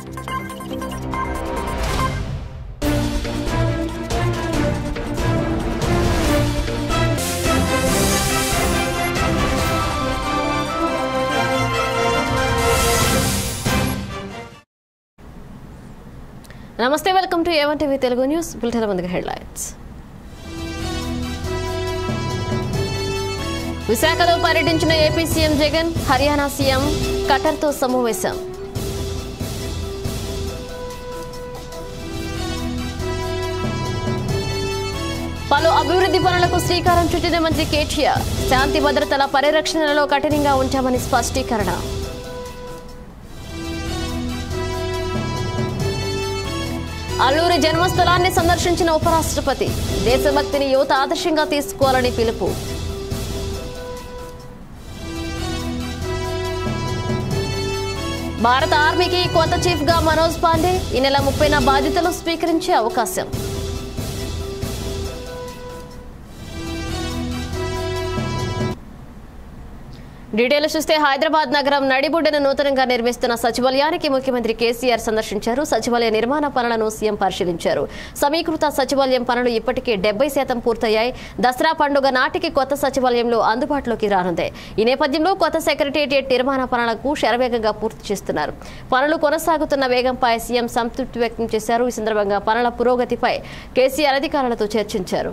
నమస్తే welcome to A one TV Telugu news bulletin ముందుగా హెడ్లైన్స్ విశాఖలో పర్యటించిన AP CM Jagan Haryana CM ఖట్టర్తో సమావేశం పలు అభివృద్ధి పనులకు శ్రీకారం చుట్టిన మంత్రి కేటీఆర్ శాంతి భద్రతల పరిరక్షణలో కఠినంగా ఉంచామని స్పష్టీకరణ అల్లూరి జన్మస్థలాన్ని సందర్శించిన ఉపరాష్ట్రపతి దేశభక్తిని యువత ఆదర్శంగా తీసుకోవాలని పిలుపు భారత ఆర్మీకి కొత్త చీఫ్ గా మనోజ్ పాండే ఈ నెల ముప్పైన బాధ్యతలు స్వీకరించే అవకాశం డీటెయిల్స్ చూస్తే హైదరాబాద్ నగరం నడిబొడ్డున నూతనంగా నిర్మిస్తున్న సచివాలయానికి ముఖ్యమంత్రి కేసీఆర్ సందర్శించారు సచివాలయ నిర్మాణ పనులను సీఎం పరిశీలించారు సమీకృత సచివాలయం పనులు ఇప్పటికే డెబ్బై శాతం పూర్తయ్యాయి దసరా పండుగ నాటికి కొత్త సచివాలయంలో అందుబాటులోకి రానుంది ఈ నేపథ్యంలో కొత్త సెక్రటేరియట్ నిర్మాణ పనులకు శరవేగంగా పూర్తి చేస్తున్నారు పనులు కొనసాగుతున్న వేగంపై సీఎం సంతృప్తి వ్యక్తం చేశారు ఈ సందర్భంగా పనుల పురోగతిపై కేసీఆర్ అధికారులతో చర్చించారు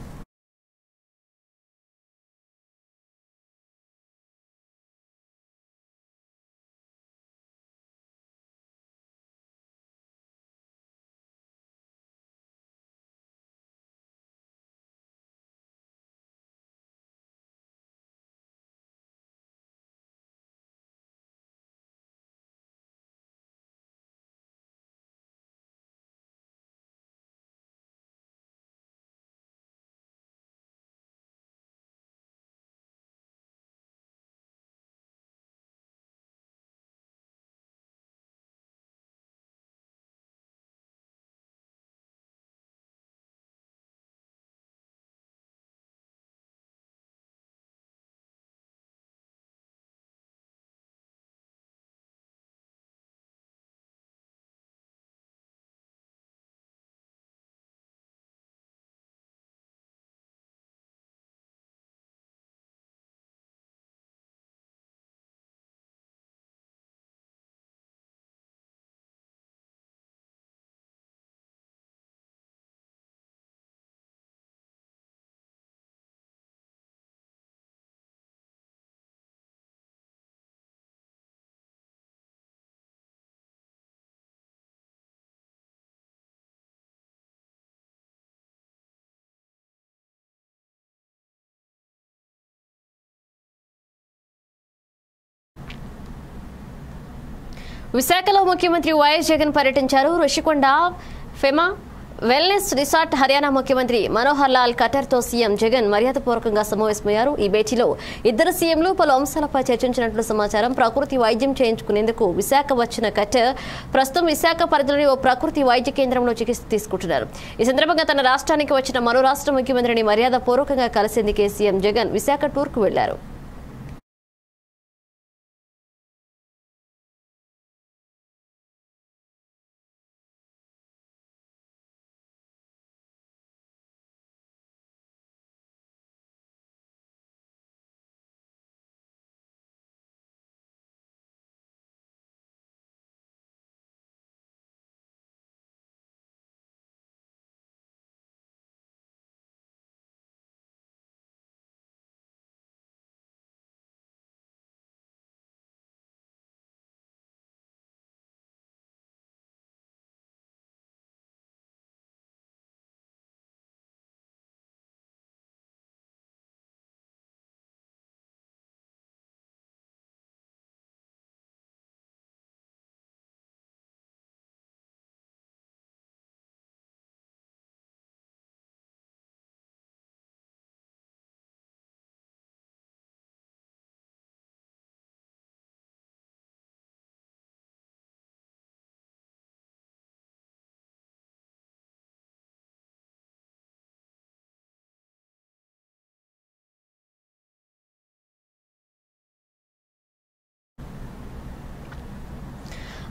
విశాఖలో ముఖ్యమంత్రి వైఎస్ జగన్ పర్యటించారు ఋషికొండ ఫెమా వెల్నెస్ రిసార్ట్ హర్యానా ముఖ్యమంత్రి మనోహర్ లాల్ ఖట్టర్తో సీఎం జగన్ మర్యాదపూర్వకంగా సమావేశమయ్యారు ఈ భేటీలో ఇద్దరు సీఎంలు పలు అంశాలపై చర్చించినట్లు సమాచారం ప్రకృతి వైద్యం చేయించుకునేందుకు విశాఖ వచ్చిన ఖట్టర్ ప్రస్తుతం విశాఖ పరిధిలోని ఓ ప్రకృతి వైద్య కేంద్రంలో చికిత్స తీసుకుంటున్నారు ఈ సందర్భంగా తన రాష్ట్రానికి వచ్చిన మరో రాష్ట్ర ముఖ్యమంత్రిని మర్యాదపూర్వకంగా కలిసేందుకే సీఎం జగన్ విశాఖ టూర్కు వెళ్లారు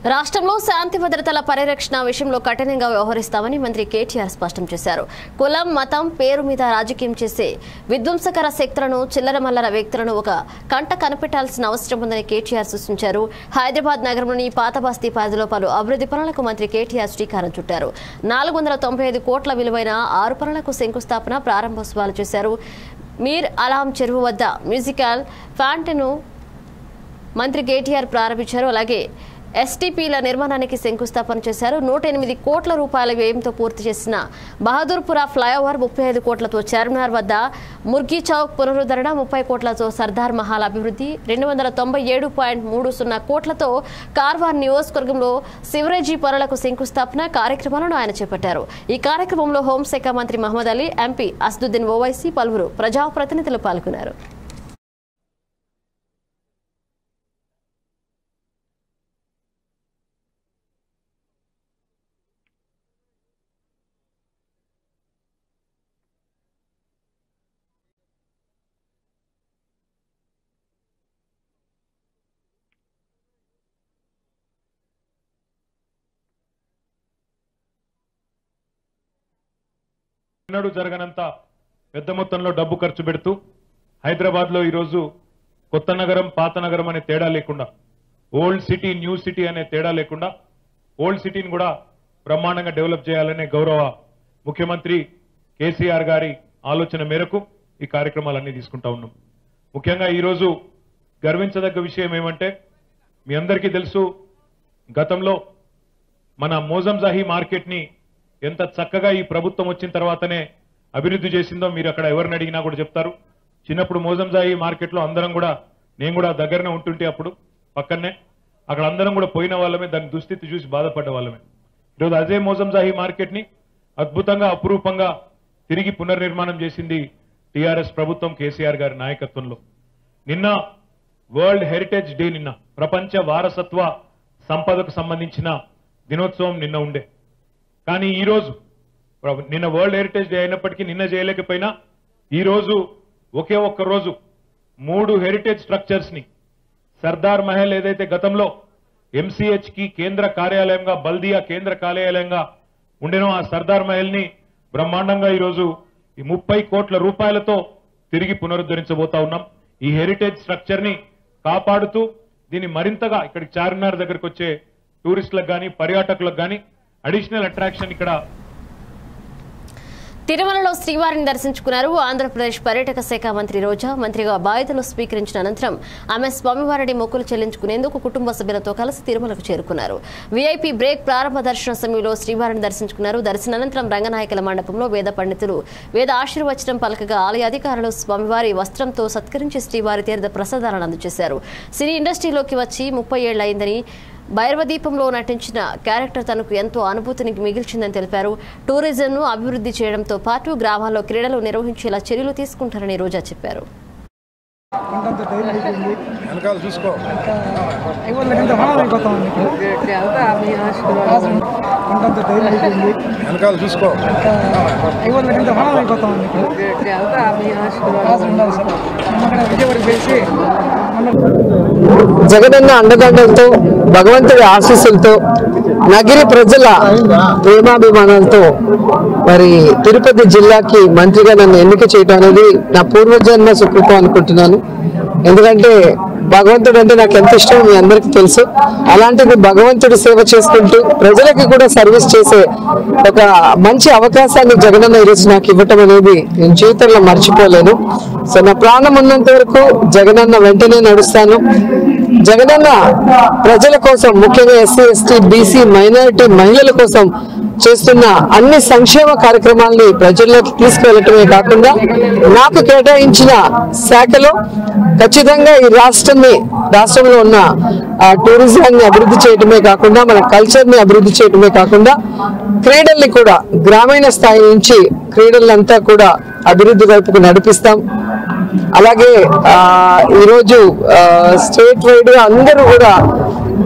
రాష్ట్రంలో శాంతి భద్రతల పరిరక్షణ విషయంలో కఠినంగా వ్యవహరిస్తామని మంత్రి కేటీఆర్ స్పష్టం చేశారు కులం మతం పేరు మీద రాజకీయం చేసే విధ్వంసకర శక్తులను చిల్లర మల్లర వ్యక్తులను ఒక కంట కనిపెట్టాల్సిన అవసరం ఉందని కేటీఆర్ సూచించారు హైదరాబాద్ నగరంలోని పాత బస్తీ పరిధిలో పలు అభివృద్ధి పనులకు మంత్రి కేటీఆర్ శ్రీకారం చుట్టారు నాలుగు వందల తొంభై ఐదు కోట్ల విలువైన ఆరు పనులకు శంకుస్థాపన ప్రారంభోత్సవాలు చేశారు మీర్ అలాం చెరువు వద్ద మ్యూజికల్ ఫ్యాంటను మంత్రి కేటీఆర్ ప్రారంభించారు అలాగే ఎస్టీపీల నిర్మాణానికి శంకుస్థాపన చేశారు నూట ఎనిమిది కోట్ల రూపాయల వ్యయంతో పూర్తి చేసిన బహదూర్పుర ఫ్లైఓవర్ ముప్పై ఐదు కోట్లతో చార్మినార్ వద్ద ముర్గి చౌక్ పునరుద్ధరణ ముప్పై కోట్లతో సర్దార్ మహాల్ అభివృద్ధి రెండు వందల తొంభై ఏడు పాయింట్ మూడు సున్నా కోట్లతో కార్వార్ నియోజకవర్గంలో సివరేజీ పనులకు శంకుస్థాపన కార్యక్రమాలను ఆయన చేపట్టారు ఈ కార్యక్రమంలో హోంశాఖ మంత్రి మహమ్మద్ అలీ ఎంపీ అసదుద్దీన్ ఓవైసీ పలువురు ప్రజాప్రతినిధులు పాల్గొన్నారు ఎన్నడూ జరగనంత పెద్ద మొత్తంలో డబ్బు ఖర్చు పెడుతూ హైదరాబాద్ లో ఈరోజు కొత్త నగరం పాత నగరం అనే తేడా లేకుండా ఓల్డ్ సిటీ న్యూ సిటీ అనే తేడా లేకుండా ఓల్డ్ సిటీని కూడా బ్రహ్మాండంగా డెవలప్ చేయాలనే గౌరవ ముఖ్యమంత్రి కేసీఆర్ గారి ఆలోచన మేరకు ఈ కార్యక్రమాలన్నీ తీసుకుంటా ఉన్నాం ముఖ్యంగా ఈరోజు గర్వించదగ్గ విషయం ఏమంటే మీ అందరికీ తెలుసు గతంలో మన మోజంజాహి మార్కెట్ ని ఎంత చక్కగా ఈ ప్రభుత్వం వచ్చిన తర్వాతనే అభివృద్ధి చేసిందో మీరు అక్కడ ఎవరిని అడిగినా కూడా చెప్తారు చిన్నప్పుడు మోజంజాహి మార్కెట్ లో అందరం కూడా నేను కూడా దగ్గరనే ఉంటుంటే అప్పుడు పక్కనే అక్కడ అందరం కూడా పోయిన వాళ్ళమే దాని దుస్థితి చూసి బాధపడ్డ వాళ్ళమే ఈరోజు అదే మోజంజాహి మార్కెట్ ని అద్భుతంగా అపురూపంగా తిరిగి పునర్నిర్మాణం చేసింది టిఆర్ఎస్ ప్రభుత్వం కేసీఆర్ గారి నాయకత్వంలో నిన్న వరల్డ్ హెరిటేజ్ డే నిన్న ప్రపంచ వారసత్వ సంపదకు సంబంధించిన దినోత్సవం నిన్న ఉండే కానీ ఈ రోజు ప్ర- నిన్న వరల్డ్ హెరిటేజ్ డే అయినప్పటికీ నిన్న చేయలేకపోయినా ఈ రోజు ఒకే ఒక్క రోజు మూడు హెరిటేజ్ స్ట్రక్చర్స్ ని సర్దార్ మహల్ ఏదైతే గతంలో ఎంసీహెచ్ కి కేంద్ర కార్యాలయంగా బల్దియా కేంద్ర కార్యాలయంగా ఉండేనో ఆ సర్దార్ మహల్ ని బ్రహ్మాండంగా ఈరోజు ఈ ముప్పై కోట్ల రూపాయలతో తిరిగి పునరుద్ధరించబోతా ఉన్నాం ఈ హెరిటేజ్ స్ట్రక్చర్ ని కాపాడుతూ దీన్ని మరింతగా ఇక్కడికి చార్మినార్ దగ్గరికి వచ్చే టూరిస్టులకు కానీ పర్యాటకులకు కానీ అడిషనల్ అట్రాక్షన్ ఇక్కడ తిరుమలలో శ్రీవారిని దర్శించుకున్నారు ఆంధ్రప్రదేశ్ పర్యాటక శాఖ మంత్రి రోజా మంత్రిగా బాధ్యతలు స్వీకరించిన అనంతరం ఆమె స్వామివారిని మొక్కులు చెల్లించుకునేందుకు కుటుంబ సభ్యులతో కలిసి తిరుమలకు చేరుకున్నారు వీఐపీ బ్రేక్ ప్రారంభ దర్శన సమయంలో శ్రీవారిని దర్శించుకున్నారు దర్శనానంతరం రంగనాయకుల మండపంలో వేద పండితులు వేద ఆశీర్వచనం పలకగా ఆలయ అధికారులు స్వామివారి వస్త్రంతో సత్కరించి శ్రీవారి తీర్థ ప్రసాదాలను అందజేశారు సినీ ఇండస్ట్రీలోకి వచ్చి ముప్పై ఏళ్లయిందని భైరవ దీపంలో నటించిన క్యారెక్టర్ తనకు ఎంతో అనుభూతిని మిగిల్చిందని తెలిపారు టూరిజంను అభివృద్ధి చేయడంతో పాటు గ్రామాల్లో క్రీడలు నిర్వహించేలా చర్యలు తీసుకుంటారని రోజా చెప్పారు కొండంత ధైర్యం అయిపోయింది వెనకాల చూసుకో ఐవల్లకింత మనం అయిపోతాం కొండంత ధైర్యం అయిపోయింది వెనకాల చూసుకో ఐవల్లకింత మనం అయిపోతాం ఉండాలి సార్ అక్కడ విజయవాడకి వేసి జగనన్న అండదండలతో భగవంతుడి ఆశీస్సులతో నగిరి ప్రజల ప్రేమాభిమానాలతో మరి తిరుపతి జిల్లాకి మంత్రిగా నన్ను ఎన్నిక చేయడం అనేది నా పూర్వజన్మ సుకృతం అనుకుంటున్నాను ఎందుకంటే భగవంతుడు అంటే నాకు ఎంత ఇష్టం మీ అందరికీ తెలుసు అలాంటిది భగవంతుడి సేవ చేసుకుంటూ ప్రజలకి కూడా సర్వీస్ చేసే ఒక మంచి అవకాశాన్ని జగనన్న ఈరోజు నాకు ఇవ్వటం అనేది నేను జీవితంలో మర్చిపోలేను సో నా ప్రాణం ఉన్నంత వరకు జగనన్న వెంటనే నడుస్తాను జగనన్న ప్రజల కోసం ముఖ్యంగా ఎస్సీ ఎస్టీ బీసీ మైనారిటీ మహిళల కోసం చేస్తున్న అన్ని సంక్షేమ కార్యక్రమాల్ని ప్రజల్లోకి తీసుకువెళ్ళటమే కాకుండా నాకు కేటాయించిన శాఖలో ఖచ్చితంగా ఈ రాష్ట్రాన్ని రాష్ట్రంలో ఉన్న ఆ, టూరిజాన్ని అభివృద్ధి చేయటమే కాకుండా మన కల్చర్ ని అభివృద్ధి చేయటమే కాకుండా క్రీడల్ని కూడా గ్రామీణ స్థాయి నుంచి క్రీడలంతా కూడా అభివృద్ధి వైపుకు నడిపిస్తాం అలాగే ఆ, ఈరోజు స్టేట్ వైడ్ గా అందరూ కూడా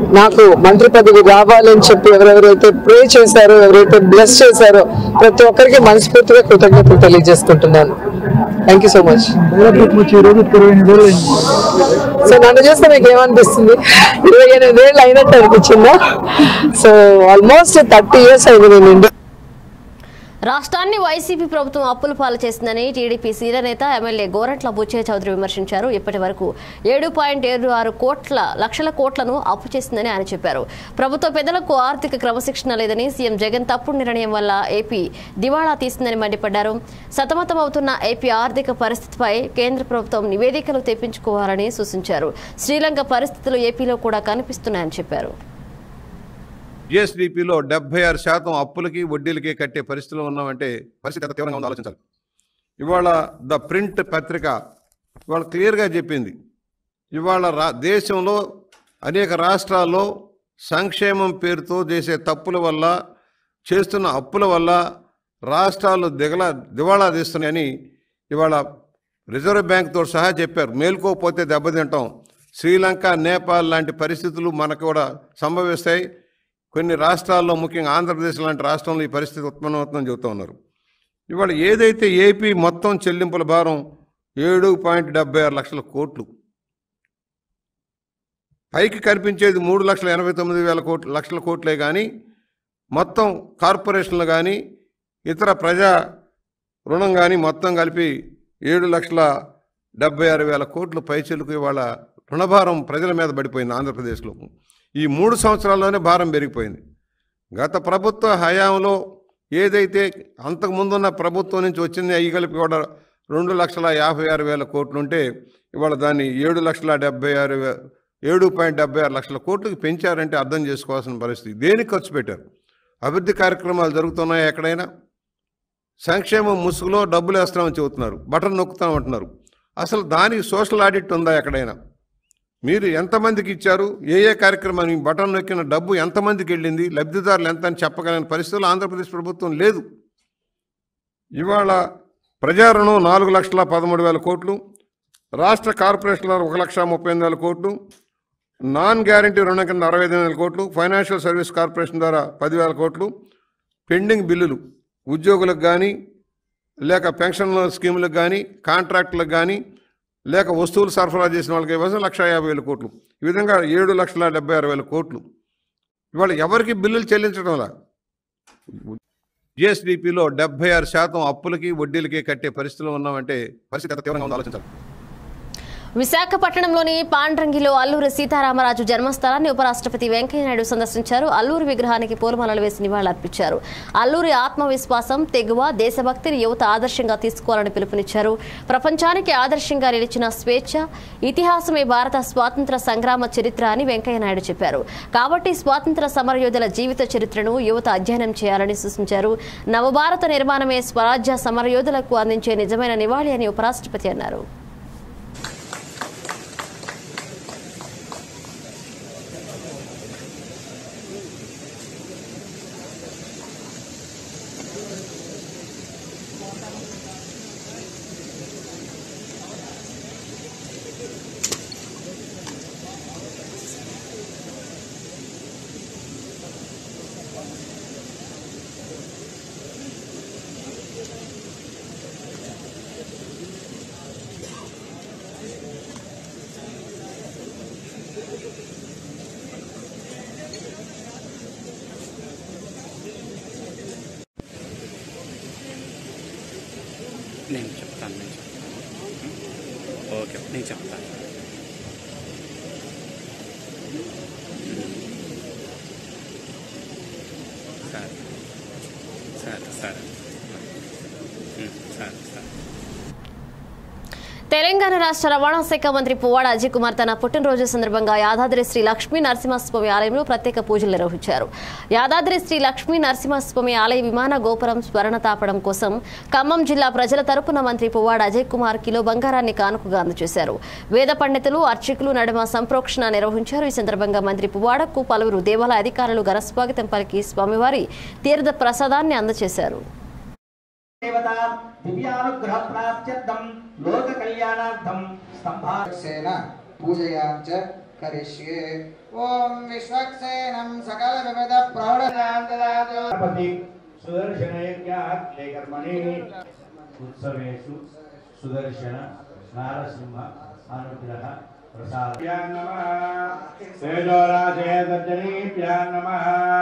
నాకు మంత్రి పదవి రావాలని చెప్పి ఎవరెవరైతే ప్రే చేశారో ఎవరైతే బ్లెస్ చేశారో ప్రతి ఒక్కరికి మనస్ఫూర్తిగా కృతజ్ఞతలు తెలియజేసుకుంటున్నాను thank you so much development వచ్చి ఈ రోజు ఇరవై ఎనిమిది రోజులు అయింది సో నన్ను చూస్తే మీకు ఏమనిపిస్తుంది ఇరవై ఎనిమిది ఏళ్ళు అయినట్టు అనిపించిందా సో ఆల్మోస్ట్ థర్టీ ఇయర్స్ అయింది నేను ఇండియా రాష్ట్రాన్ని వైసీపీ ప్రభుత్వం అప్పుల పాలు చేసిందని టీడీపీ సీనియర్ నేత ఎమ్మెల్యే గోరంట్ల బుచ్చయ్య చౌదరి విమర్శించారు ఇప్పటి వరకు ఏడు పాయింట్ ఏడు ఆరు కోట్ల లక్షల కోట్లను అప్పు చేసిందని ఆయన చెప్పారు ప్రభుత్వ పెద్దలకు ఆర్థిక క్రమశిక్షణ లేదని సీఎం జగన్ తప్పుడు నిర్ణయం వల్ల ఏపీ దివాళా తీసిందని మండిపడ్డారు సతమతమవుతున్న ఏపీ ఆర్థిక పరిస్థితిపై కేంద్ర ప్రభుత్వం నివేదికలు తెప్పించుకోవాలని సూచించారు శ్రీలంక పరిస్థితులు ఏపీలో కూడా కనిపిస్తున్నాయని చెప్పారు జిఎస్డిపిలో డెబ్బై ఆరు శాతం అప్పులకి వడ్డీలకి కట్టే పరిస్థితిలో ఉన్నామంటే పరిస్థితి ఎంత తీవ్రంగా ఉందో ఆలోచించాలి ఇవాళ ద ప్రింట్ పత్రిక ఇవాళ క్లియర్గా చెప్పింది ఇవాళ రా దేశంలో అనేక రాష్ట్రాల్లో సంక్షేమం పేరుతో చేసే తప్పుల వల్ల చేస్తున్న అప్పుల వల్ల రాష్ట్రాలు దిగల దివాళా తీస్తున్నాయని ఇవాళ రిజర్వ్ బ్యాంక్తో సహా చెప్పారు మేల్కోకపోతే దెబ్బతింటాం శ్రీలంక నేపాల్ లాంటి పరిస్థితులు మనకు కూడా సంభవిస్తాయి కొన్ని రాష్ట్రాల్లో ముఖ్యంగా ఆంధ్రప్రదేశ్ లాంటి రాష్ట్రంలో ఈ పరిస్థితి ఉత్పన్నమవుతుందని చెబుతూ ఉన్నారు ఇవాళ ఏదైతే ఏపీ మొత్తం చెల్లింపుల భారం ఏడు పాయింట్ డెబ్బై ఆరు లక్షల కోట్లు పైకి కనిపించేది మూడు లక్షల ఎనభై తొమ్మిది వేల కోట్లు లక్షల కోట్లే కానీ మొత్తం కార్పొరేషన్లు కానీ ఇతర ప్రజా రుణం కానీ మొత్తం కలిపి ఏడు లక్షల డెబ్బై ఆరు వేల కోట్లు పైచలకు ఇవాళ రుణభారం ప్రజల మీద పడిపోయింది ఆంధ్రప్రదేశ్లో ఈ మూడు సంవత్సరాల్లోనే భారం పెరిగిపోయింది గత ప్రభుత్వ హయాంలో ఏదైతే అంతకుముందున్న ప్రభుత్వం నుంచి వచ్చింది అయ్యి కలిపి కూడా రెండు లక్షల యాభై ఆరు వేల కోట్లు ఉంటే ఇవాళ దాన్ని ఏడు లక్షల డెబ్బై ఆరు వే ఏడు పాయింట్ డెబ్బై ఆరు లక్షల కోట్లకి పెంచారంటే అర్థం చేసుకోవాల్సిన పరిస్థితి దేనికి ఖర్చు పెట్టారు అభివృద్ధి కార్యక్రమాలు జరుగుతున్నాయా ఎక్కడైనా సంక్షేమం ముసుగులో డబ్బులు వేస్తామని చెబుతున్నారు బటన్ నొక్కుతామంటున్నారు అసలు దానికి సోషల్ ఆడిట్ ఉందా ఎక్కడైనా మీరు ఎంతమందికి ఇచ్చారు ఏ ఏ కార్యక్రమానికి బటన్ నొక్కిన డబ్బు ఎంతమందికి వెళ్ళింది లబ్ధిదారులు ఎంత అని చెప్పగలని పరిస్థితులు ఆంధ్రప్రదేశ్ ప్రభుత్వం లేదు ఇవాళ ప్రజారుణం నాలుగు లక్షల పదమూడు వేల కోట్లు రాష్ట్ర కార్పొరేషన్ల ఒక లక్ష ముప్పై ఎనిమిది వేల కోట్లు నాన్ గ్యారంటీ రుణం కింద అరవై ఐదు వేల కోట్లు ఫైనాన్షియల్ సర్వీస్ కార్పొరేషన్ ద్వారా పదివేల కోట్లు పెండింగ్ బిల్లులు ఉద్యోగులకు కానీ లేక పెన్షన్ స్కీములకు కానీ కాంట్రాక్టులకు కానీ లేక వస్తువులు సరఫరా చేసిన వాళ్ళకి ఇవ్వాల్సిన లక్ష యాభై వేల కోట్లు ఈ విధంగా ఏడు లక్షల డెబ్బై ఆరు వేల కోట్లు ఇవాళ ఎవరికి బిల్లులు చెల్లించడంలా జిఎస్డిపిలో డెబ్బై ఆరు శాతం అప్పులకి వడ్డీలకి కట్టే పరిస్థితిలో ఉన్నామంటే పరిస్థితి ఎంత తీవ్రంగా ఉందో ఆలోచించాలి విశాఖపట్నంలోని పాండ్రంగిలో అల్లూరి సీతారామరాజు జన్మస్థలాన్ని ఉపరాష్ట్రపతి వెంకయ్యనాయుడు సందర్శించారు అల్లూరి విగ్రహానికి పూలమాలలు వేసి నివాళులర్పించారు అల్లూరి ఆత్మవిశ్వాసం తెగువ దేశభక్తిని యువత ఆదర్శంగా తీసుకోవాలని పిలుపునిచ్చారు ప్రపంచానికి ఆదర్శంగా నిలిచిన స్వేచ్ఛ ఇతిహాసమే భారత స్వాతంత్ర సంగ్రామ చరిత్ర అని వెంకయ్యనాయుడు చెప్పారు కాబట్టి స్వాతంత్ర సమరయోధుల జీవిత చరిత్రను యువత అధ్యయనం చేయాలని సూచించారు నవభారత నిర్మాణమే స్వరాజ్య సమరయోధులకు అందించే నిజమైన నివాళి అని ఉపరాష్ట్రపతి అన్నారు నేను చెప్తాను నేను చెప్తాను ఓకే నేను చెప్తాను సరే సరే సరే ఉమ్, సరే సరే తెలంగాణ రాష్ట్ర రవాణా శాఖ మంత్రి పువ్వాడ అజయ్ కుమార్ తన పుట్టినరోజు సందర్భంగా యాదాద్రి శ్రీ లక్ష్మీ నరసింహస్వామి ఆలయంలో ప్రత్యేక పూజలు నిర్వహించారు యాదాద్రి శ్రీ లక్ష్మీ నరసింహస్వామి ఆలయ విమాన గోపురం స్మరణ తాపడం కోసం ఖమ్మం జిల్లా ప్రజల తరపున మంత్రి పువ్వాడ అజయ్ కుమార్ కిలో బంగారాన్ని కానుకగా అందజేశారు వేద పండితులు అర్చకులు నడుమ సంప్రోక్షణ నిర్వహించారు ఈ సందర్భంగా మంత్రి పువ్వాడకు పలువురు దేవాలయ అధికారులు ఘనస్వాగతం పలికి స్వామివారి తీర్థ ప్రసాదాన్ని అందజేశారు దేవత దివ్యానుగ్రహ ప్రాప్త్యర్థం లోక కళ్యాణార్థం స్తంభా సేన పూజయా చ करिष्ये ॐ विश्वक्सेनं सकलविविधप्रौढदान्तदातु सुदर्शनयज्ञात् कर्मणि उत्सवेषु सुदर्शन नारसिंह अनुग्रह प्रसाद्यां नमः तेजोराजे दर्जनीभ्यां नमः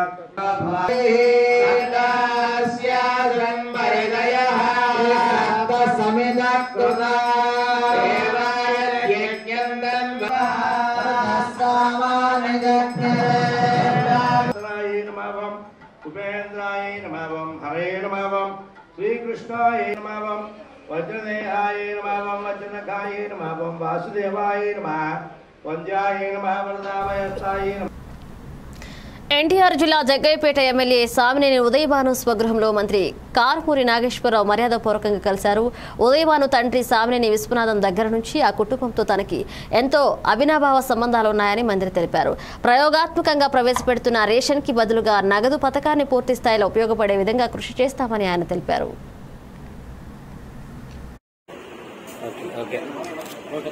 य नमः उपेन्द्राय नमः हरे नमः श्रीकृष्णाय नमः वज्रदेहाय नमः वज्रनखाय नमः वासुदेवाय नमः वन्द्याय नमः वरदामयस्ताय नमः ఎన్టీఆర్ జిల్లా జగ్గయ్యపేట ఎమ్మెల్యే సామినేని ఉదయభాను స్వగృహంలో మంత్రి కారుపూరి నాగేశ్వరరావు మర్యాదపూర్వకంగా కలిశారు ఉదయభాను తండ్రి సామినేని విశ్వనాథం దగ్గర నుంచి ఆ కుటుంబంతో తనకి ఎంతో అవినాభావ సంబంధాలు ఉన్నాయని మంత్రి తెలిపారు ప్రయోగాత్మకంగా ప్రవేశపెడుతున్న రేషన్ కి బదులుగా నగదు పథకాన్ని పూర్తి స్థాయిలో ఉపయోగపడే విధంగా కృషి చేస్తామని ఆయన తెలిపారు ఓకే ఓకే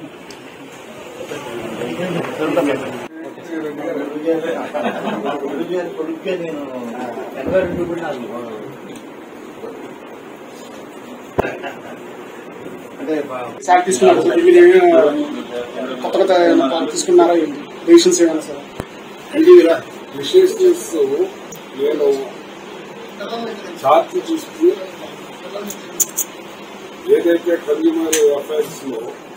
సార్ తీసుకున్నారు సార్ మీరు ఏమైనా కొత్త కొత్త ఏమైనా తీసుకున్నారా ఏంటి డెసిషన్స్ ఏమైనా సార్ అండిరా విశేషన్స్ నేను చార్ట్ చూస్తూ ఏదైతే కన్జ్యూమర్ అఫైర్స్ లో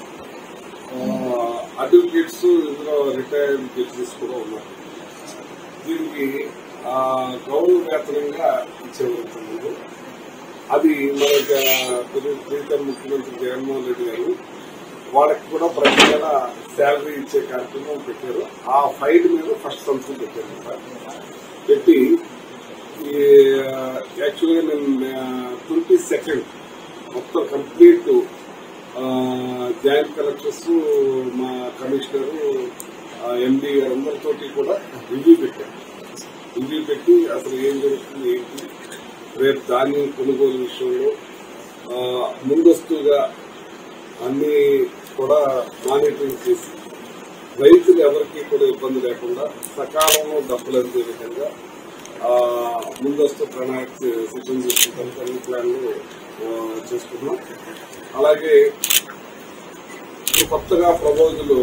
అడ్వకేట్స్ ఇందులో రిటైర్డ్ జడ్జెస్ కూడా ఉన్నారు దీనికి ఆ, గౌరవ వేతనంగా ఇచ్చేవారు అది మన ప్రీతం ముఖ్యమంత్రి జగన్మోహన్ రెడ్డి గారు వాళ్ళకి కూడా ప్రతి నెల శాలరీ ఇచ్చే కార్యక్రమం పెట్టారు ఆ ఫైల్ మీద ఫస్ట్ సంతకం పెట్టారు సార్. పెట్టి ఈ యాక్చువల్గా నేను ట్వంటీ సెకండ్ మొత్తం కంప్లీట్ జాయింట్ కలెక్టర్స్ మా కమిషనర్ ఎండి అందరితోటి కూడా రివ్యూ పెట్టారు రివ్యూ పెట్టి అసలు ఏం జరుగుతుంది ఏంటి రేపు ధాన్యం కొనుగోలు విషయంలో ఆ, ముందస్తుగా అన్ని కూడా మానిటరింగ్ చేసి రైతులు ఎవరికి కూడా ఇబ్బంది లేకుండా సకాలంలో డబ్బులు అందే విధంగా ఆ, ముందస్తు ప్రణాళిక సిద్ధం చేసుకుంటాం అన్ని ప్లాన్లు ఆ, చేసుకున్నాం అలాగే ఇప్పుడు కొత్తగా ప్రపోజల్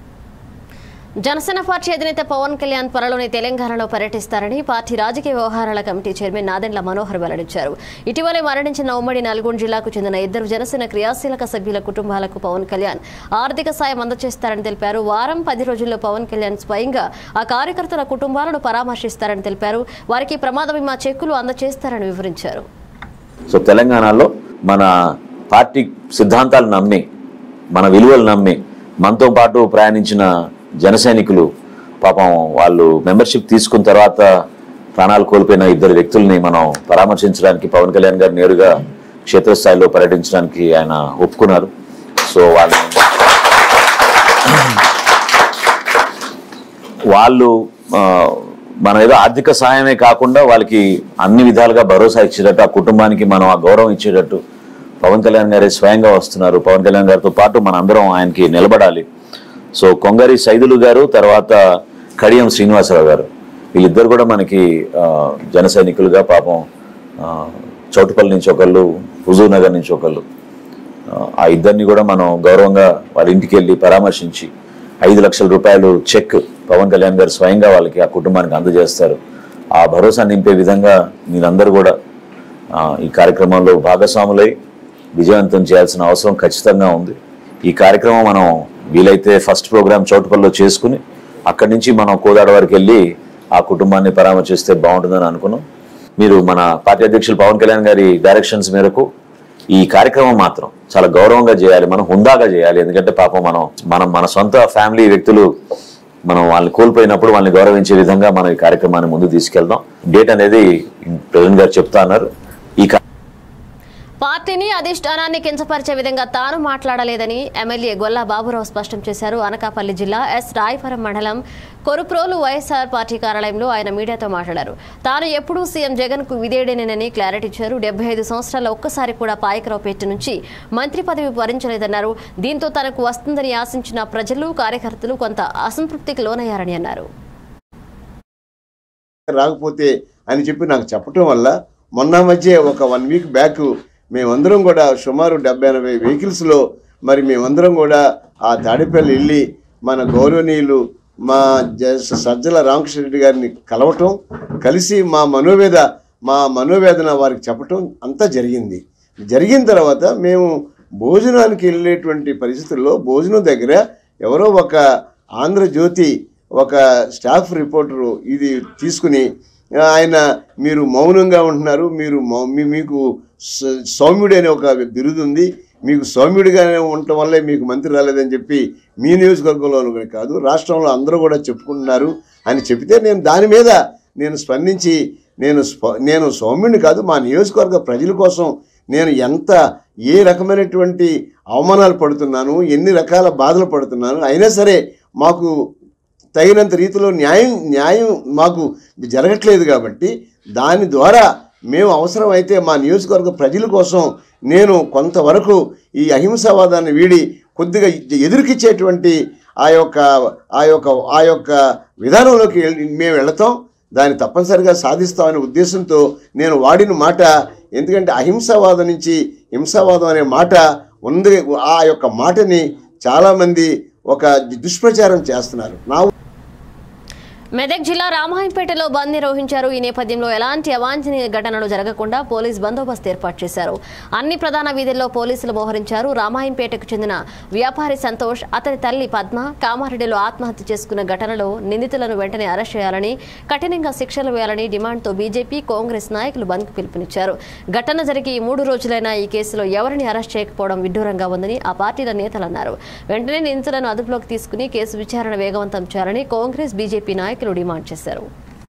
జనసేన పార్టీ అధినేత పవన్ కళ్యాణ్ త్వరలోనే తెలంగాణలో పర్యటిస్తారని పార్టీ రాజకీయ వ్యవహారాల కమిటీ చైర్మన్ నాదెండ్ల మనోహర్ వెల్లడించారు ఇటీవలే మరణించిన ఉమ్మడి నల్గొండ జిల్లాకు చెందిన ఇద్దరు జనసేన క్రియాశీలక సభ్యుల కుటుంబాలకు పవన్ కళ్యాణ్ ఆర్థిక సాయం అందజేస్తారని తెలిపారు వారం పది రోజుల్లో పవన్ కళ్యాణ్ స్వయంగా ఆ కార్యకర్తల కుటుంబాలను పరామర్శిస్తారని తెలిపారు వారికి ప్రమాద బీమా చెక్కులు అందజేస్తారని వివరించారు సో తెలంగాణలో మన పార్టీ సిద్ధాంతాలు నమ్మి మన విలువలు నమ్మి మనతో పాటు ప్రయాణించిన జన సైనికులు పాపం వాళ్ళు మెంబర్షిప్ తీసుకున్న తర్వాత ప్రాణాలు కోల్పోయిన ఇద్దరు వ్యక్తుల్ని మనం పరామర్శించడానికి పవన్ కళ్యాణ్ గారు నేరుగా క్షేత్రస్థాయిలో పర్యటించడానికి ఆయన ఒప్పుకున్నారు సో వాళ్ళని వాళ్ళు ఆ, మన ఏదో ఆర్థిక సహాయమే కాకుండా వాళ్ళకి అన్ని విధాలుగా భరోసా ఇచ్చేటట్టు ఆ కుటుంబానికి మనం ఆ గౌరవం ఇచ్చేటట్టు పవన్ కళ్యాణ్ గారే స్వయంగా వస్తున్నారు పవన్ కళ్యాణ్ గారితో పాటు మన అందరం ఆయనకి నిలబడాలి సో కొంగరి సైదులు గారు తర్వాత కడియం శ్రీనివాసరావు గారు వీళ్ళిద్దరు కూడా మనకి ఆ, జన సైనికులుగా పాపం ఆ, చౌటుపల్లి నుంచి ఒకళ్ళు హుజూర్ నగర్ నుంచి ఒకళ్ళు ఆ, ఆ ఇద్దరిని కూడా మనం గౌరవంగా వాళ్ళ ఇంటికి వెళ్ళి పరామర్శించి ఐదు లక్షల రూపాయలు చెక్ పవన్ కళ్యాణ్ గారు స్వయంగా వాళ్ళకి ఆ కుటుంబానికి అందజేస్తారు ఆ భరోసా నింపే విధంగా మీరందరూ కూడా ఆ, ఈ కార్యక్రమంలో భాగస్వాములై విజయవంతం చేయాల్సిన అవసరం ఖచ్చితంగా ఉంది ఈ కార్యక్రమం మనం వీలైతే ఫస్ట్ ప్రోగ్రామ్ చౌటుపల్లిలో చేసుకుని అక్కడి నుంచి మనం కోదాడ వరకు వెళ్ళి ఆ కుటుంబాన్ని పరామర్శిస్తే బాగుంటుందని అనుకున్నాం మీరు మన పార్టీ అధ్యక్షులు పవన్ కళ్యాణ్ గారి డైరెక్షన్స్ మేరకు ఈ కార్యక్రమం మాత్రం చాలా గౌరవంగా చేయాలి మనం హుందాగా చేయాలి ఎందుకంటే పాపం మనం మనం మన సొంత ఫ్యామిలీ వ్యక్తులు మనం వాళ్ళని కోల్పోయినప్పుడు వాళ్ళని గౌరవించే విధంగా మనం ఈ కార్యక్రమాన్ని ముందు తీసుకెళ్దాం డేట్ అనేది ప్రెసిడెంట్ గారు చెప్తా అన్నారు ఈ కా- పార్టీ పార్టీని అధిష్టానాన్ని కించపరిచే విధంగా తాను మాట్లాడలేదని ఎమ్మెల్యే గొల్లా బాబురావు స్పష్టం చేశారు అనకాపల్లి జిల్లా ఎస్ రాయవరం మండలం కొరుప్రోలు వైఎస్ఆర్ పార్టీ కార్యాలయంలో ఆయన మీడియాతో మాట్లాడారు తాను ఎప్పుడూ సీఎం జగన్ కు విధేయుడేనని క్లారిటీ ఇచ్చారు డెబ్బై ఐదు సంవత్సరాల ఒక్కసారి కూడా పాయకరావుపేట నుంచి మంత్రి పదవి భరించలేదన్నారు దీంతో తనకు వస్తుందని ఆశించిన ప్రజలు కార్యకర్తలు కొంత అసంతృప్తికి లోనయ్యారని అన్నారు రాకపోతే అని చెప్పి నాకు చెప్పటం వల్ల మొన్న మధ్య ఒక వన్ వీక్ బ్యాక్ మేమందరం కూడా సుమారు డెబ్బై ఎనభై వెహికల్స్లో మరి మేమందరం కూడా ఆ తాడేపల్లి వెళ్ళి మన గౌరవనీయులు మా జ- సజ్జల రామకృష్ణ రెడ్డి గారిని కలవటం కలిసి మా మనోవేద మా మనోవేదన వారికి చెప్పటం అంతా జరిగింది జరిగిన తర్వాత మేము భోజనానికి వెళ్ళేటువంటి పరిస్థితుల్లో భోజనం దగ్గర ఎవరో ఒక ఆంధ్రజ్యోతి ఒక స్టాఫ్ రిపోర్టరు ఇది తీసుకుని ఆ, ఆయన మీరు మౌనంగా ఉంటున్నారు మీరు మౌ- మీ- మీకు స- సౌమ్యుడు అనే ఒక బిరుదు ఉంది మీకు సౌమ్యుడిగానే ఉండటం వల్లే మీకు మంత్రి రాలేదని చెప్పి మీ నియోజకవర్గంలో కాదు రాష్ట్రంలో అందరూ కూడా చెప్పుకుంటున్నారు అని చెప్తే నేను దాని మీద నేను స్పందించి నేను స్ప నేను సౌమ్యుడిని కాదు మా నియోజకవర్గ ప్రజల కోసం నేను ఎంత ఏ రకమైనటువంటి అవమానాలు పడుతున్నాను ఎన్ని రకాల బాధలు పడుతున్నాను అయినా సరే మాకు తగినంత రీతిలో న్యాయం న్యాయం మాకు జరగట్లేదు కాబట్టి దాని ద్వారా మేము అవసరమైతే మా నియోజకవర్గ ప్రజల కోసం నేను కొంతవరకు ఈ అహింసావాదాన్ని వీడి కొద్దిగా ఎదురుకిచ్చేటువంటి ఆ యొక్క ఆ యొక్క ఆ యొక్క విధానంలోకి వెళ్ళి- మేము వెళతాం దాన్ని తప్పనిసరిగా సాధిస్తామనే ఉద్దేశంతో నేను వాడిన మాట ఎందుకంటే అహింసావాదం నుంచి హింసావాదం అనే మాట ఉంది ఆ యొక్క మాటని చాలామంది ఒక దుష్ప్రచారం చేస్తున్నారు నా మెదక్ జిల్లా రామాయంపేటలో బంద్ నిర్వహించారు ఈ నేపథ్యంలో ఎలాంటి అవాంఛనీయ ఘటనలు జరగకుండా పోలీస్ బందోబస్తు ఏర్పాటు చేశారు అన్ని ప్రధాన వీధుల్లో పోలీసులు మోహరించారు రామాయంపేటకు చెందిన వ్యాపారి సంతోష్ అతని తల్లి పద్మ కామారెడ్డిలో ఆత్మహత్య చేసుకున్న ఘటనలో నిందితులను వెంటనే అరెస్ట్ చేయాలని కఠినంగా శిక్షలు వేయాలని డిమాండ్తో బీజేపీ కాంగ్రెస్ నాయకులు బంద్కు పిలుపునిచ్చారు ఘటన జరిగి మూడు రోజులైనా ఈ కేసులో ఎవరిని అరెస్ట్ చేయకపోవడం విడ్డూరంగా ఉందని ఆ పార్టీల నేతలు అన్నారు వెంటనే నిందితులను అదుపులోకి తీసుకుని కేసు విచారణ వేగవంతం చేయాలని కాంగ్రెస్ బీజేపీ నాయకులు డిమాండ్ చేశారు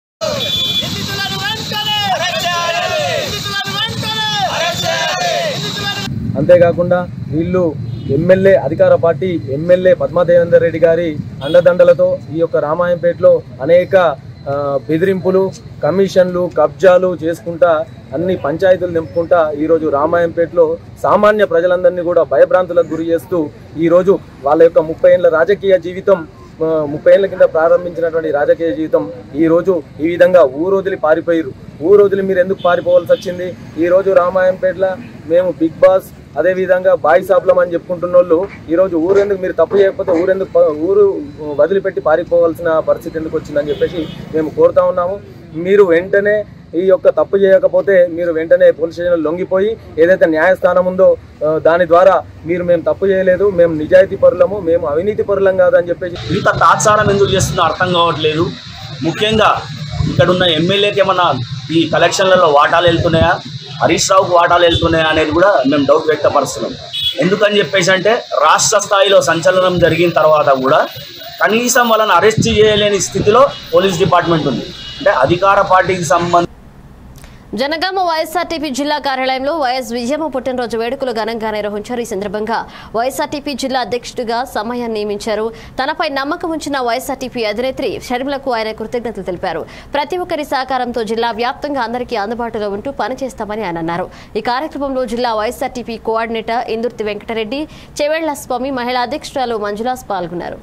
అంతేకాకుండా వీళ్ళు ఎమ్మెల్యే అధికార పార్టీ ఎమ్మెల్యే పద్మాదేవేందర్ రెడ్డి గారి అండదండలతో ఈ యొక్క రామాయంపేటలో అనేక ఆ, బెదిరింపులు కమిషన్లు కబ్జాలు చేసుకుంటా అన్ని పంచాయతీలు నింపుకుంటా ఈరోజు రామాయంపేటలో సామాన్య ప్రజలందరినీ కూడా భయభ్రాంతులకు గురి చేస్తూ ఈరోజు వాళ్ళ యొక్క ముప్పై ఏళ్ళ రాజకీయ జీవితం ఆ, ముప్పై ఏళ్ల కింద ప్రారంభించినటువంటి రాజకీయ జీవితం ఈ రోజు ఈ విధంగా ఊరొదిలి పారిపోయారు ఊరొదిలి మీరు ఎందుకు పారిపోవాల్సి వచ్చింది ఈ రోజు రామాయంపేటలో మేము బిగ్ బాస్ అదే విధంగా బాయ్ సాప్లం అని చెప్పుకుంటున్న వాళ్ళు ఈ రోజు ఊరెందుకు మీరు తప్పు చేయకపోతే ఊరెందుకు ప- ఊరు వదిలిపెట్టి పారిపోవాల్సిన పరిస్థితి ఎందుకు వచ్చిందని చెప్పేసి మేము కోరుతా ఉన్నాము మీరు వెంటనే ఈ యొక్క తప్పు చేయకపోతే మీరు వెంటనే పోలీస్ స్టేషన్లో లొంగిపోయి ఏదైతే న్యాయస్థానం ఉందో ఆ, దాని ద్వారా మీరు మేము తప్పు చేయలేదు మేము నిజాయితీ పరులము మేము అవినీతి పరులం కాదని చెప్పేసి ఇంత తాత్సారం ఎందుకు చేస్తుందో అర్థం కావట్లేదు ముఖ్యంగా ఇక్కడ ఉన్న ఎమ్మెల్యేకి ఏమన్నా ఈ కలెక్షన్లలో వాటాలు వెళ్తున్నాయా హరీష్ రావుకు వాటాలు వెళ్తున్నాయా అనేది కూడా మేము డౌట్ వ్యక్తపరుస్తున్నాం ఎందుకని చెప్పేసి అంటే రాష్ట్ర స్థాయిలో సంచలనం జరిగిన తర్వాత కూడా కనీసం వాళ్ళని అరెస్ట్ చేయలేని స్థితిలో పోలీస్ డిపార్ట్మెంట్ ఉంది అంటే అధికార పార్టీకి సంబంధించి జనగామ వైఎస్ఆర్టీపీ జిల్లా కార్యాలయంలో వైఎస్ విజయమ్మ పుట్టినరోజు వేడుకలు ఘనంగా నిర్వహించారు ఈ సందర్భంగా వైఎస్ఆర్టీపీ జిల్లా అధ్యక్షుడిగా సమయాన్ని నియమించారు తనపై నమ్మకం ఉంచిన వైఎస్ఆర్టీపీ అధినేత్రి షర్మిలకు ఆయన కృతజ్ఞతలు తెలిపారు ప్రతి ఒక్కరి సహకారంతో జిల్లా వ్యాప్తంగా అందరికీ అందుబాటులో ఉంటూ పనిచేస్తామని ఆయన అన్నారు ఈ కార్యక్రమంలో జిల్లా వైఎస్ఆర్టీపీ కోఆర్డినేటర్ ఇందుర్తి వెంకటరెడ్డి చెవెళ్ల స్వామి మహిళా అధ్యక్షురాలు మంజులాస్ పాల్గొన్నారు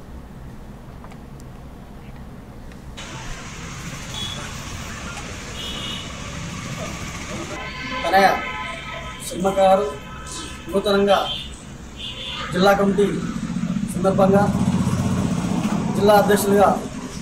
తనయ సినిమా గారు నూతనంగా జిల్లా కమిటీ సందర్భంగా జిల్లా అధ్యక్షులుగా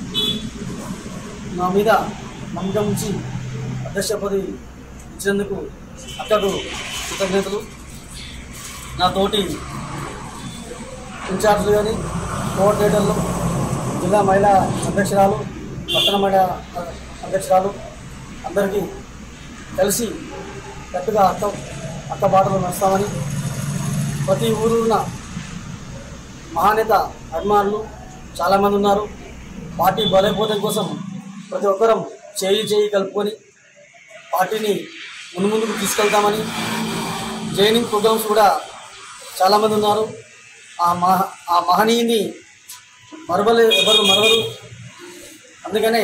నా మీద నమ్మకం ఉంచి అధ్యక్ష పదవి ఇచ్చినందుకు అక్కకు కృతజ్ఞతలు నా తోటి ఇన్ఛార్జీలు కానీ కోఆర్డినేటర్లు జిల్లా మహిళా అధ్యక్షురాలు పట్టణ మహిళా అధ్యక్షురాలు అందరికీ కలిసి గట్టిగా అక్క అక్క బాటలో నడుస్తామని ప్రతి ఊరున్న మహానేత అభిమానులు చాలామంది ఉన్నారు పార్టీ బలోపేతం కోసం ప్రతి ఒక్కరం చేయి చేయి కలుపుకొని పార్టీని ముందు ముందుకు తీసుకెళ్తామని జైనింగ్ ప్రోగ్రామ్స్ కూడా చాలామంది ఉన్నారు ఆ మహ ఆ మహనీయుని మరవలే ఎవరు మరవరు అందుకనే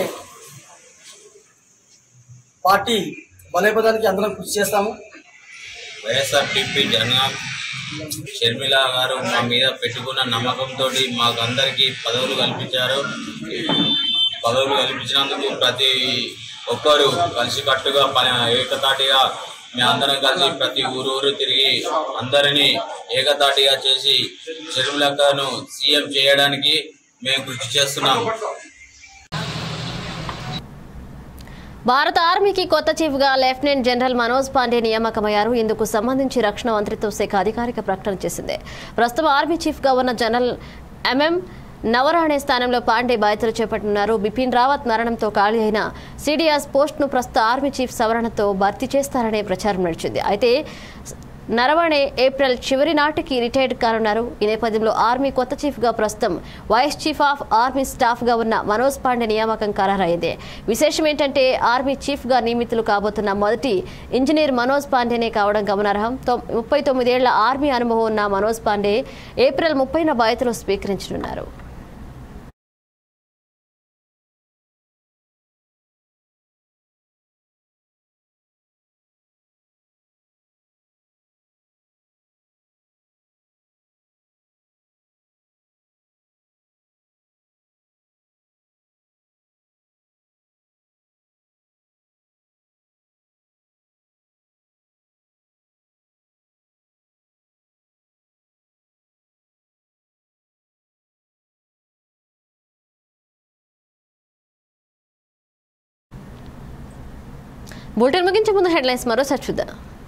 పార్టీ బలోపేతానికి అందరం కృషి చేస్తాము వైఎస్ఆర్టీపీ జనగాం షర్మిల గారు మా మీద పెట్టుకున్న నమ్మకంతో మాకు అందరికీ పదవులు కల్పించారు పదవులు కల్పించినందుకు ప్రతి ఒక్కరు కలిసికట్టుగా పని ఏకతాటిగా మేమందరం కలిసి ప్రతి ఊరు ఊరు తిరిగి అందరినీ ఏకతాటిగా చేసి షర్మిలక్కను సీఎం చేయడానికి మేము కృషి చేస్తున్నాం భారత ఆర్మీకి కొత్త చీఫ్ గా లెఫ్టినెంట్ జనరల్ మనోజ్ పాండే నియామకమయ్యారు ఇందుకు సంబంధించి రక్షణ మంత్రిత్వ శాఖ అధికారిక ప్రకటన చేసింది ప్రస్తుతం ఆర్మీ చీఫ్ గా ఉన్న జనరల్ ఎంఎం నవరాణే స్థానంలో పాండే బాధ్యతలు చేపట్టనున్నారు బిపిన్ రావత్ మరణంతో ఖాళీ అయిన సిడిఎస్ పోస్టును ప్రస్తుత ఆర్మీ చీఫ్ సవరణతో భర్తీ చేస్తారనే ప్రచారం నడిచింది అయితే నరవణే ఏప్రిల్ చివరి నాటికి రిటైర్డ్ కానున్నారు ఈ నేపథ్యంలో ఆర్మీ కొత్త చీఫ్ గా ప్రస్తుతం vice chief of army staff గా ఉన్న మనోజ్ పాండే నియామకం ఖరారైంది విశేషం ఏంటంటే ఆర్మీ చీఫ్ గా నియమితులు కాబోతున్న మొదటి ఇంజనీర్ మనోజ్ పాండేనే కావడం గమనార్హం తొమ్- ముప్పై తొమ్మిదేళ్ల ఆర్మీ అనుభవం ఉన్న మనోజ్ పాండే ఏప్రిల్ ముప్పైన బాధ్యతలు స్వీకరించనున్నారు బులెటిన్ ముగించే ముందు హెడ్లైన్స్ మరోసారి చూద్దాం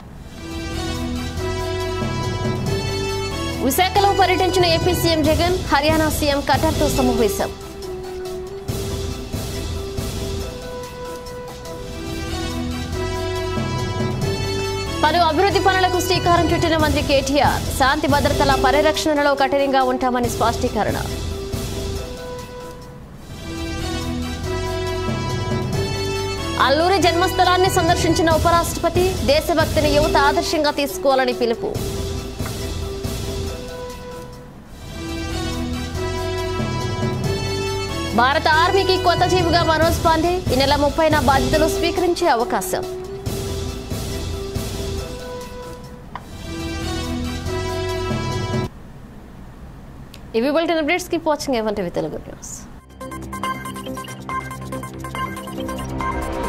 విశాఖలో పర్యటించిన AP CM Jagan Haryana CM కటార్తో సమావేశం పలు అభివృద్ధి పనులకు శ్రీకారం చుట్టిన మంత్రి కేటీఆర్ శాంతి భద్రతల పరిరక్షణలో కఠినంగా ఉంటామని స్పష్టీకరణ అల్లూరి జన్మస్థలాన్ని సందర్శించిన ఉపరాష్ట్రపతి దేశభక్తిని యువత ఆదర్శంగా తీసుకోవాలని పిలుపు భారత ఆర్మీకి కొత్త చీఫ్గా మనోజ్ పాండే ఈ నెల ముప్పైన బాధ్యతలు స్వీకరించే అవకాశం ఇవి బులెటిన్ అప్డేట్స్ కీప్ వాచింగ్ ఏమంటే తెలుగు న్యూస్